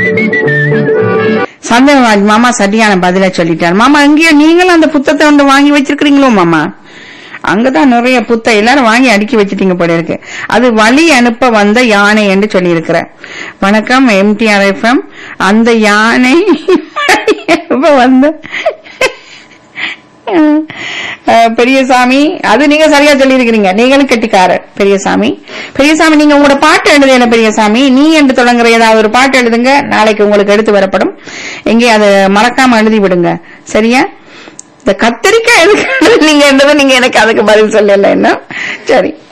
சந்தனராஜ் மாமா சரியான பதில சொல்லிட்டார் மாமா எங்கேயோ நீங்களும் அந்த புத்தகத்தை வந்து வாங்கி வச்சிருக்கிறீங்களோ மாமா அங்கதான் நிறைய புத்த எல்லாரும் வாங்கி அடுக்கி வச்சிட்டீங்க போல இருக்கு அது வழி அனுப்ப வந்த யானை என்று சொல்லியிருக்கிற வணக்கம் எம்டிஆர் எஃப்எம் அந்த யானை வழி அனுப்ப வந்த அஹ், பெரியசாமி அது நீங்க சரியா சொல்லியிருக்கிறீங்க நீங்களும் கெட்டிக்காரர் பெரியசாமி பெரியசாமி நீங்க உங்களோட பாட்டு எழுது என்ன பெரியசாமி நீ என்று தொடங்குற ஏதாவது ஒரு பாட்டு எழுதுங்க நாளைக்கு உங்களுக்கு எடுத்து வரப்படும் எங்கே அதை மறக்காம எழுதி விடுங்க சரியா இந்த கத்தரிக்காய் எதுக்கு நீங்க என்றது நீங்க எனக்கு அதுக்கு பதில் சொல்லல என்ன சரி